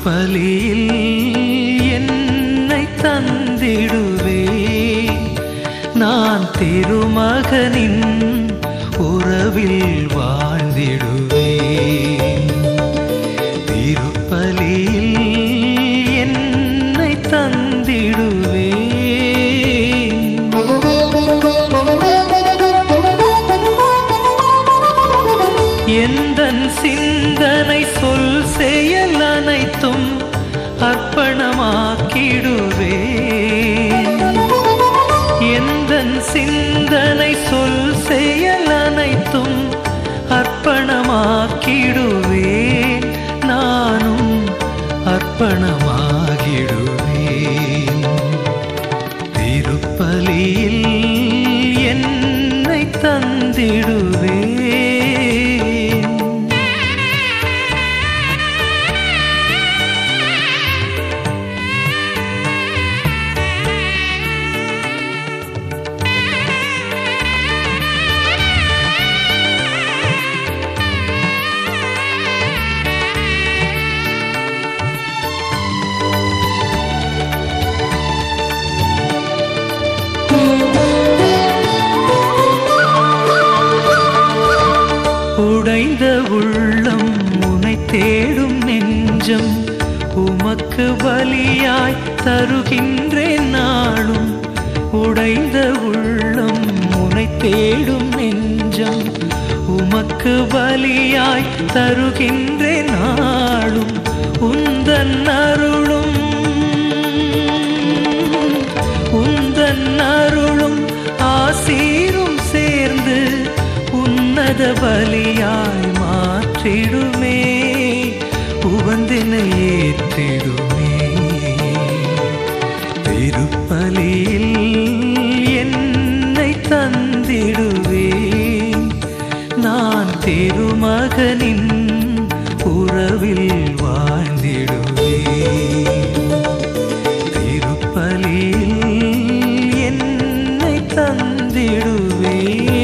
திருப்பலியில் என்னை தந்திடுவே நான் திருமகனின் உறவில் வாழ்ந்திடுவே திருப்பலியில் என்னை தந்திடுவே எந்தன் சிந்தனை சொல் செயல் அனைத்தும் அர்ப்பணமாக்கிடுவே எந்தன் சிந்தனை சொல் செயல் அனைத்தும் அர்ப்பணமாக்கிடுவே நானும் அர்ப்பணமாகிடுவே திருப்பலியில் என்னை தந்திடுவே உடைந்த உள்ளம் உனை தேடும் நெஞ்சம் உமக்கு பலியாய் தருகின்றேன் நாளும் உடைந்த உள்ளம் உனை தேடும் நெஞ்சம் உமக்கு பலியாய் தருகின்றேன் நாளும் உந்தன் அருளும் உந்தன் அருளும் ஆசீரும் சேர்ந்து உன்னத பலியாய் மாற்றிடுமே உவந்தினை ஏற்றிடுமே திருப்பலியில் என்னை தந்திடுவே நான் திருமகனின் உறவில் வாழ்ந்திடுவே திருப்பலியில் என்னை தந்திடுவே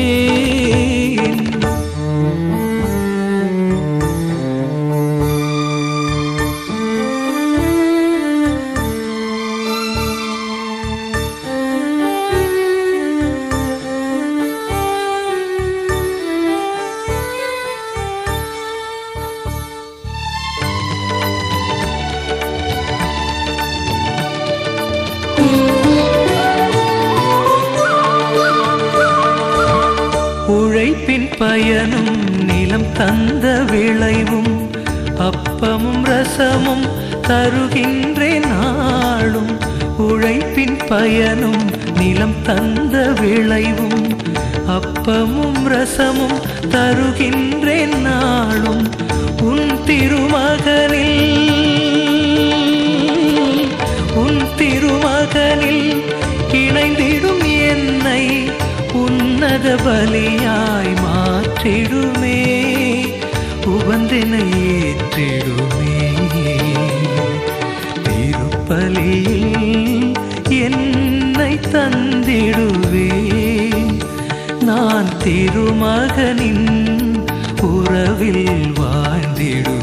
உழைப்பின் பயனும் நிலம் தந்த விளைவும் அப்பமும் ரசமும் தருகின்றேன் நாளும் உழைப்பின் பயனும் நிலம் தந்த விளைவும் அப்பமும் ரசமும் தருகின்றேன் நாளும் உன் திருமகனில் உன் திருமகனில் இணைந்திடும் என்னை உன்னத பலியாய் மாற்றிடுமே உவந்தனை ஏற்றிடுமே திருப்பலியில் என்னை தந்திடுவே நான் திருமகனின் உறவில் வாழ்ந்திடுவே